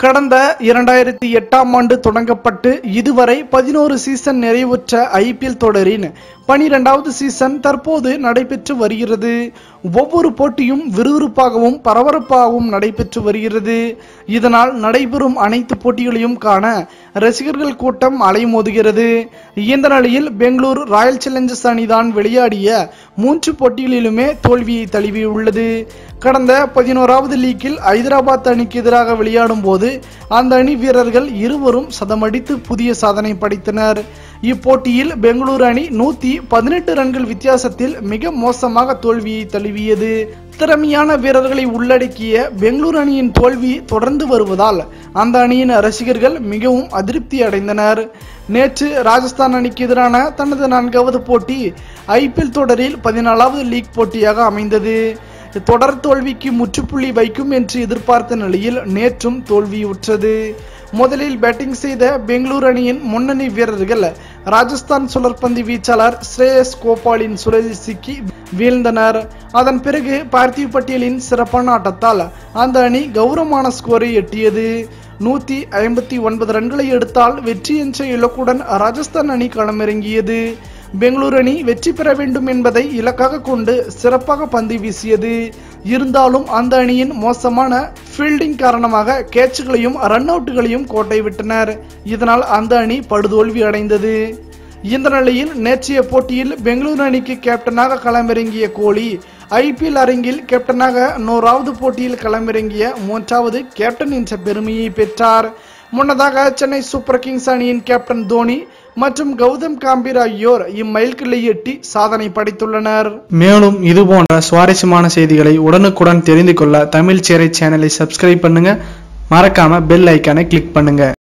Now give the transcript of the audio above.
கடந்த இரண்டாயிரத்தி எட்டாம் ஆண்டு தொடங்கப்பட்டு இதுவரை பதினோரு சீசன் நிறைவுற்ற ஐபிஎல் தொடரின் பனிரெண்டாவது சீசன் தற்போது நடைபெற்று வருகிறது ஒவ்வொரு போட்டியும் விறுவிறுப்பாகவும் பரபரப்பாகவும் நடைபெற்று வருகிறது இதனால் நடைபெறும் அனைத்து போட்டிகளையும் காண ரசிகர்கள் கூட்டம் அலைமோதுகிறது இந்த நிலையில் பெங்களூரு ராயல் சேலஞ்சர்ஸ் அணிதான் விளையாடிய மூன்று போட்டிகளிலுமே தோல்வியை தழுவியுள்ளது கடந்த பதினோராவது லீக்கில் ஐதராபாத் அணிக்கு எதிராக விளையாடும் போது அந்த அணி வீரர்கள் இருவரும் சதமடித்து புதிய சாதனை படைத்தனர் இப்போட்டியில் பெங்களூரு அணி நூத்தி பதினெட்டு ரன்கள் வித்தியாசத்தில் மிக மோசமாக தோல்வியை தழுவியது திறமையான வீரர்களை உள்ளடக்கிய பெங்களூரு அணியின் தோல்வி தொடர்ந்து வருவதால் அந்த அணியின் ரசிகர்கள் மிகவும் அதிருப்தி அடைந்தனர் நேற்று ராஜஸ்தான் அணிக்கு எதிரான தனது நான்காவது போட்டி ஐபிஎல் தொடரில் பதினாலாவது லீக் போட்டியாக அமைந்தது தொடர் தோல்விக்கு முற்றுப்புள்ளி வைக்கும் என்று எதிர்பார்த்த நிலையில் நேற்றும் தோல்வியுற்றது முதலில் பேட்டிங் செய்த பெங்களூரு அணியின் முன்னணி வீரர்கள் ராஜஸ்தான் சுழற்பந்து வீச்சாளர் ஸ்ரேயஸ் கோபாலின் சுழலில் சிக்கி வீழ்ந்தனர் அதன் பிறகு பார்த்திவ் பட்டேலின் சிறப்பான ஆட்டத்தால் அந்த அணி கௌரவமான ஸ்கோரை எட்டியது நூத்தி ஐம்பத்தி ஒன்பது ரன்களை எடுத்தால் வெற்றி என்ற இலக்குடன் ராஜஸ்தான் அணி களமிறங்கியது பெங்களூரு அணி வெற்றி பெற வேண்டும் என்பதை இலக்காக கொண்டு சிறப்பாக பந்து வீசியது இருந்தாலும் அந்த அணியின் மோசமான ஃபீல்டிங் காரணமாக கேட்சுகளையும் ரன் அவுட்டுகளையும் கோட்டை விட்டனர் இதனால் அந்த அணி படுதோல்வி அடைந்தது இந்த நிலையில் நேற்றைய போட்டியில் பெங்களூரு அணிக்கு கேப்டனாக களமிறங்கிய கோலி ஐபிஎல் அரங்கில் கேப்டனாக நூறாவது போட்டியில் களமிறங்கிய மூன்றாவது கேப்டன் என்ற பெருமையை பெற்றார் முன்னதாக சென்னை சூப்பர் கிங்ஸ் அணியின் கேப்டன் தோனி மற்றும் கௌதம் காம்பீர் ஆகியோர் இம்மைல்கல்லை எட்டி சாதனை படைத்துள்ளனர் மேலும் இது போன்ற சுவாரஸ்யமான செய்திகளை உடனுக்குடன் தெரிந்து கொள்ள தமிழ் சேரை சேனலை சப்ஸ்கிரைப் பண்ணுங்க மறக்காம பெல் ஐக்கானை கிளிக் பண்ணுங்க